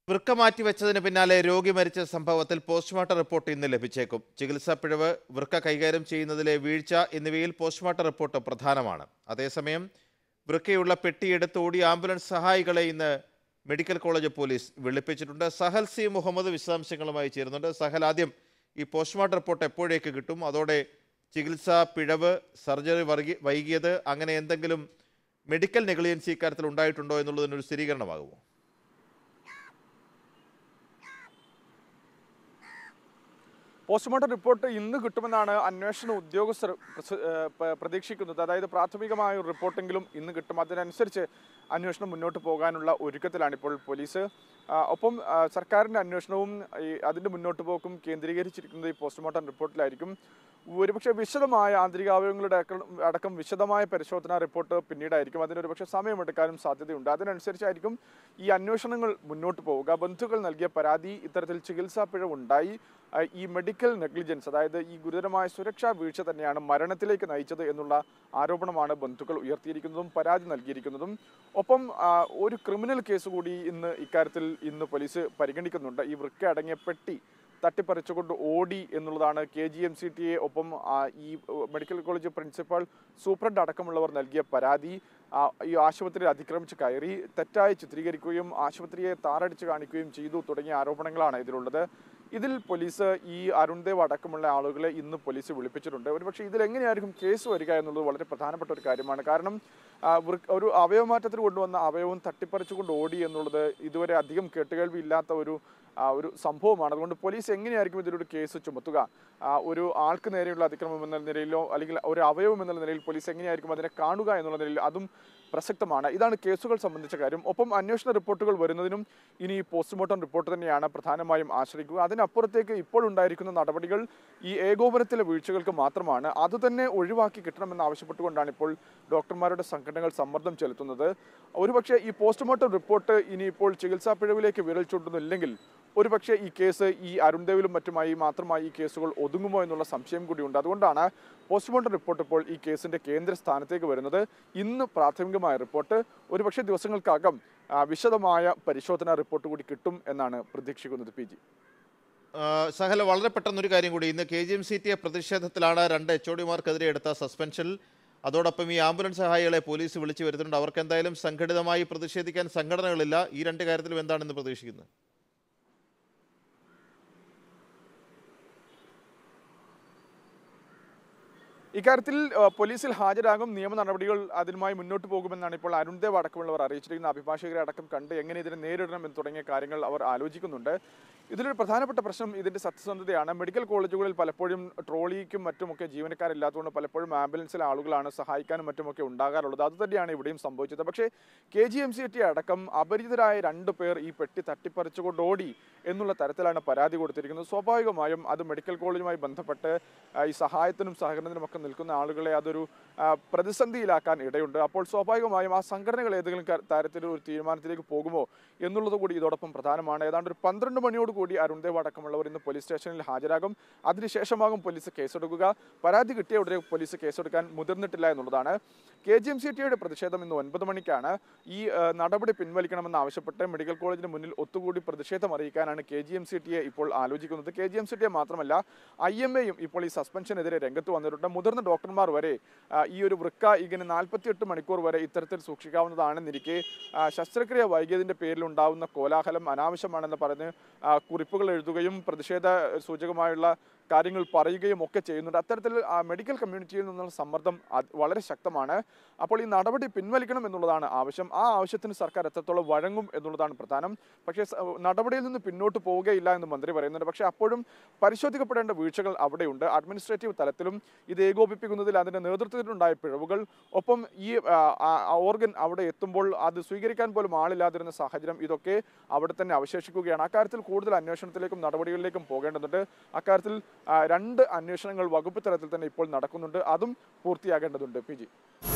വൃക്ക മാറ്റിവെച്ചതിന് പിന്നാലെ രോഗി മരിച്ച സംഭവത്തിൽ പോസ്റ്റ്മോർട്ടം റിപ്പോർട്ട് ഇന്ന് ലഭിച്ചേക്കും ചികിത്സാ പിഴവ് വൃക്ക കൈകാര്യം ചെയ്യുന്നതിലെ വീഴ്ച എന്നിവയിൽ പോസ്റ്റ്മോർട്ടം റിപ്പോർട്ട് പ്രധാനമാണ് അതേസമയം വൃക്കയുള്ള പെട്ടിയെടുത്ത് ഓടിയ ആംബുലൻസ് സഹായികളെ ഇന്ന് മെഡിക്കൽ കോളേജ് പോലീസ് വിളിപ്പിച്ചിട്ടുണ്ട് സഹൽ സി മുഹമ്മദ് വിശദാംശങ്ങളുമായി ചേരുന്നുണ്ട് സഹൽ ആദ്യം ഈ പോസ്റ്റ്മോർട്ടം റിപ്പോർട്ട് എപ്പോഴേക്ക് കിട്ടും അതോടെ ചികിത്സാ പിഴവ് സർജറി വർഗി വൈകിയത് അങ്ങനെ എന്തെങ്കിലും മെഡിക്കൽ നെഗ്ലിജൻസി ഇക്കാര്യത്തിൽ ഉണ്ടായിട്ടുണ്ടോ എന്നുള്ളതിനൊരു സ്ഥിരീകരണമാകുമോ പോസ്റ്റ്മോർട്ടം റിപ്പോർട്ട് ഇന്ന് കിട്ടുമെന്നാണ് അന്വേഷണ ഉദ്യോഗസ്ഥർ പ്രസ- ഏഹ് പ- പ്രതീക്ഷിക്കുന്നത് അതായത് പ്രാഥമികമായ ഒരു റിപ്പോർട്ടെങ്കിലും ഇന്ന് കിട്ടും അതിനനുസരിച്ച് അന്വേഷണം മുന്നോട്ട് പോകാനുള്ള ഒരുക്കത്തിലാണ് ഇപ്പോൾ പോലീസ് ആ, ഒപ്പം ആ, സർക്കാരിൻ്റെ അന്വേഷണവും ഈ അതിൻ്റെ മുന്നോട്ട് പോക്കും കേന്ദ്രീകരിച്ചിരിക്കുന്നത് ഈ പോസ്റ്റ്മോർട്ടം റിപ്പോർട്ടിലായിരിക്കും ഒരുപക്ഷെ വിശദമായ ആന്തരികാവയവങ്ങളുടെ അടക്കം- അടക്കം വിശദമായ പരിശോധനാ റിപ്പോർട്ട് പിന്നീടായിരിക്കും അതിനൊരു പക്ഷേ സമയമെടുക്കാനും സാധ്യതയുണ്ട് അതിനനുസരിച്ചായിരിക്കും ഈ അന്വേഷണങ്ങൾ മുന്നോട്ട് പോവുക ബന്ധുക്കൾ നൽകിയ പരാതി ഇത്തരത്തിൽ ചികിത്സാ പിഴവുണ്ടായി ആ, ഈ മെഡിക്കൽ നെഗ്ലിജൻസ് അതായത് ഈ ഗുരുതരമായ സുരക്ഷാ വീഴ്ച തന്നെയാണ് മരണത്തിലേക്ക് നയിച്ചത് എന്നുള്ള ആരോപണമാണ് ബന്ധുക്കൾ ഉയർത്തിയിരിക്കുന്നതും പരാതി നൽകിയിരിക്കുന്നതും ഒപ്പം ആ, ഒരു ക്രിമിനൽ കേസ് കൂടി ഇന്ന് ഇക്കാര്യത്തിൽ ഇന്ന് പോലീസ് പരിഗണിക്കുന്നുണ്ട് ഈ വൃക്ക അടങ്ങിയ പെട്ടി തട്ടിപ്പറിച്ചുകൊണ്ട് ഓടി എന്നുള്ളതാണ് K G M C T A ഒപ്പം ആ, ഈ ഉ, മെഡിക്കൽ കോളേജ് പ്രിൻസിപ്പൽ സൂപ്രണ്ട് അടക്കമുള്ളവർ നൽകിയ പരാതി ആ, ഈ ആശുപത്രി അതിക്രമിച്ച് കയറി തെറ്റായി ചിത്രീകരിക്കുകയും ആശുപത്രിയെ താറടിച്ച് കാണിക്കുകയും ചെയ്തു തുടങ്ങിയ ആരോപണങ്ങളാണ് ഇതിലുള്ളത് ഇതിൽ പോലീസ് ഈ അരുൺദേവ് അടക്കമുള്ള ആളുകളെ ഇന്ന് പോലീസ് വിളിപ്പിച്ചിട്ടുണ്ട് ഒരുപക്ഷെ ഇതിൽ എങ്ങനെയായിരിക്കും കേസ് വരിക എന്നുള്ളത് വളരെ പ്രധാനപ്പെട്ട ഒരു കാര്യമാണ് കാരണം ആ, വൃക്ക- ഒരു അവയവമാറ്റത്തിന് കൊണ്ടുവന്ന അവയവം തട്ടിപ്പറിച്ചുകൊണ്ട് ഓടി എന്നുള്ളത് ഇതുവരെ അധികം കേട്ടുകേൾവി ഇല്ലാത്ത ഒരു ആ, ഒരു സംഭവമാണ് അതുകൊണ്ട് പോലീസ് എങ്ങനെയായിരിക്കും ഇതിലൊരു കേസ് ചുമത്തുക ആ, ഒരു ആൾക്ക് നേരെയുള്ള അതിക്രമം എന്ന നിലയിലോ അല്ലെങ്കിൽ ഒരു അവയവം എന്നുള്ള നിലയിൽ പോലീസ് എങ്ങനെയായിരിക്കും അതിനെ കാണുക എന്നുള്ള നിലയിൽ അതും പ്രസക്തമാണ് ഇതാണ് കേസുകൾ സംബന്ധിച്ച കാര്യം ഒപ്പം അന്വേഷണ റിപ്പോർട്ടുകൾ വരുന്നതിനും ഇനി പോസ്റ്റ്മോർട്ടം റിപ്പോർട്ട് തന്നെയാണ് പ്രധാനമായും ആശ്രയിക്കുക അതിനപ്പുറത്തേക്ക് ഇപ്പോൾ ഉണ്ടായിരിക്കുന്ന നടപടികൾ ഈ ഏകോപനത്തിലെ വീഴ്ചകൾക്ക് മാത്രമാണ് അതുതന്നെ ഒഴിവാക്കി കിട്ടണമെന്ന് ആവശ്യപ്പെട്ടുകൊണ്ടാണ് ഇപ്പോൾ ഡോക്ടർമാരുടെ സംഘടനകൾ സമ്മർദ്ദം ചെലുത്തുന്നത് ഒരുപക്ഷെ ഈ പോസ്റ്റ്മോർട്ടം റിപ്പോർട്ട് ഇനിയിപ്പോൾ ചികിത്സാ പിഴവിലേക്ക് വിരൽ ചൂണ്ടുന്നില്ലെങ്കിൽ ഒരുപക്ഷെ ഈ കേസ് ഈ അരുൺദേവിലും മറ്റുമായി മാത്രമായി ഈ കേസുകൾ ഒതുങ്ങുമോ എന്നുള്ള സംശയം കൂടിയുണ്ട് അതുകൊണ്ടാണ് പോസ്റ്റ്മോർട്ടം റിപ്പോർട്ട് ഇപ്പോൾ ഈ കേസിന്റെ കേന്ദ്ര സ്ഥാനത്തേക്ക് വരുന്നത് ഇന്ന് പ്രാഥമികമായ റിപ്പോർട്ട് ഒരുപക്ഷെ ദിവസങ്ങൾക്കകം ആ, വിശദമായ പരിശോധനാ റിപ്പോർട്ട് കൂടി കിട്ടും എന്നാണ് പ്രതീക്ഷിക്കുന്നത് പി ജി ആ, സഹല വളരെ പെട്ടെന്നൊരു കാര്യം കൂടി ഇന്ന് K G M C T A പ്രതിഷേധത്തിലാണ് രണ്ട് എച്ച് ഒ ഡിമാർക്കെതിരെ എടുത്ത സസ്പെൻഷൻ അതോടൊപ്പം ഈ ആംബുലൻസ് സഹായികളെ പോലീസ് വിളിച്ചു വരുത്തുന്നുണ്ട് അവർക്ക് എന്തായാലും സംഘടിതമായി പ്രതിഷേധിക്കാൻ സംഘടനകളില്ല ഈ രണ്ട് കാര്യത്തിലും എന്താണെന്ന് പ്രതീക്ഷിക്കുന്നത് ഇക്കാര്യത്തിൽ ആ, പോലീസിൽ ഹാജരാകും നിയമ നടപടികൾ അതിനുമായി മുന്നോട്ട് പോകുമെന്നാണ് ഇപ്പോൾ അരുൺദേവ് അടക്കമുള്ളവർ അറിയിച്ചിരിക്കുന്ന അഭിഭാഷകരെ അടക്കം കണ്ട് എങ്ങനെ ഇതിനെ നേരിടണം എന്ന് തുടങ്ങിയ കാര്യങ്ങൾ അവർ ആലോചിക്കുന്നുണ്ട് ഇതിലൊരു പ്രധാനപ്പെട്ട പ്രശ്നം ഇതിന്റെ സത്യസന്ധതയാണ് മെഡിക്കൽ കോളേജുകളിൽ പലപ്പോഴും ട്രോളിക്കും മറ്റുമൊക്കെ ജീവനക്കാരില്ലാത്തതുകൊണ്ട് പലപ്പോഴും ആംബുലൻസിലെ ആളുകളാണ് സഹായിക്കാനും മറ്റുമൊക്കെ ഉണ്ടാകാറുള്ളത് അതുതന്നെയാണ് ഇവിടെയും സംഭവിച്ചത് പക്ഷേ K G M C T അടക്കം അപരിചിതരായ രണ്ട് പേർ ഈ പെട്ടി തട്ടിപ്പറിച്ചുകൊണ്ട് ഓടി എന്നുള്ള തരത്തിലാണ് പരാതി കൊടുത്തിരിക്കുന്നത് സ്വാഭാവികമായും അത് മെഡിക്കൽ കോളേജുമായി ബന്ധപ്പെട്ട് ആ, ഈ സഹായത്തിനും സഹകരണത്തിനും ഒക്കെ നിൽക്കുന്ന ആളുകളെ അതൊരു ആ, പ്രതിസന്ധിയിലാക്കാൻ ഇടയുണ്ട് അപ്പോൾ സ്വാഭാവികമായും ആ സംഘടനകൾ ഏതെങ്കിലും ക- തരത്തിൽ ഒരു തീരുമാനത്തിലേക്ക് പോകുമോ എന്നുള്ളത് കൂടി ഇതോടൊപ്പം പ്രധാനമാണ് ഏതാണ്ട് ഒരു പന്ത്രണ്ട് മണിയോട് കൂടി അരുൺദേവ് അടക്കമുള്ളവർ ഇന്ന് പോലീസ് സ്റ്റേഷനിൽ ഹാജരാകും അതിനുശേഷമാകും പോലീസ് കേസെടുക്കുക പരാതി കിട്ടിയ ഉടനെ പോലീസ് കേസെടുക്കാൻ മുതിർന്നിട്ടില്ല എന്നുള്ളതാണ് കെ ജി എം സി ടിയുടെ പ്രതിഷേധം ഇന്ന് ഒൻപത് മണിക്കാണ് ഈ ആ, നടപടി പിൻവലിക്കണമെന്ന് ആവശ്യപ്പെട്ട് മെഡിക്കൽ കോളേജിന് മുന്നിൽ ഒത്തുകൂടി പ്രതിഷേധം അറിയിക്കാനാണ് കെ ജി എം സി ടിയെ ഇപ്പോൾ ആലോചിക്കുന്നത് കെ ജി എം സി ടിയെ മാത്രമല്ല ഐ എം എയും ഇപ്പോൾ ഈ സസ്പെൻഷനെതിരെ രംഗത്ത് വന്നിട്ടുണ്ട് മുതിർന്ന ഡോക്ടർമാർ വരെ ആ, ഈ ഒരു വൃക്ക ഇങ്ങനെ നാൽപ്പത്തിയെട്ട് മണിക്കൂർ വരെ ഇത്തരത്തിൽ സൂക്ഷിക്കാവുന്നതാണെന്നിരിക്കെ ആ, ശസ്ത്രക്രിയ വൈകിയതിന്റെ പേരിൽ ഉണ്ടാവുന്ന കോലാഹലം അനാവശ്യമാണെന്ന് പറഞ്ഞ് ആ, കുറിപ്പുകൾ എഴുതുകയും പ്രതിഷേധ സൂചകമായുള്ള കാര്യങ്ങൾ പറയുകയും ഒക്കെ ചെയ്യുന്നുണ്ട് അത്തരത്തിൽ ആ, മെഡിക്കൽ കമ്മ്യൂണിറ്റിയിൽ നിന്നുള്ള സമ്മർദ്ദം അത് വളരെ ശക്തമാണ് അപ്പോൾ ഈ നടപടി പിൻവലിക്കണം എന്നുള്ളതാണ് ആവശ്യം ആ ആവശ്യത്തിന് സർക്കാർ എത്രത്തോളം വഴങ്ങും എന്നുള്ളതാണ് പ്രധാനം പക്ഷേ സ- നടപടിയിൽ നിന്ന് പിന്നോട്ട് പോവുകയില്ല എന്ന് മന്ത്രി പറയുന്നുണ്ട് പക്ഷേ അപ്പോഴും പരിശോധിക്കപ്പെടേണ്ട വീഴ്ചകൾ അവിടെയുണ്ട് അഡ്മിനിസ്ട്രേറ്റീവ് തലത്തിലും ഇത് ഏകോപിപ്പിക്കുന്നതിൽ അതിൻ്റെ നേതൃത്വത്തിലുണ്ടായ പിഴവുകൾ ഒപ്പം ഈ ആ, ആ, ആ ഓർഗൻ അവിടെ എത്തുമ്പോൾ അത് സ്വീകരിക്കാൻ പോലും ആളില്ലാതിരുന്ന സാഹചര്യം ഇതൊക്കെ അവിടെ തന്നെ അവശേഷിക്കുകയാണ് അക്കാര്യത്തിൽ കൂടുതൽ അന്വേഷണത്തിലേക്കും നടപടികളിലേക്കും പോകേണ്ടതുണ്ട് അക്കാര്യത്തിൽ ആ, രണ്ട് അന്വേഷണങ്ങൾ വകുപ്പ് തലത്തിൽ തന്നെ ഇപ്പോൾ നടക്കുന്നുണ്ട് അതും പൂർത്തിയാകേണ്ടതുണ്ട് പി ജി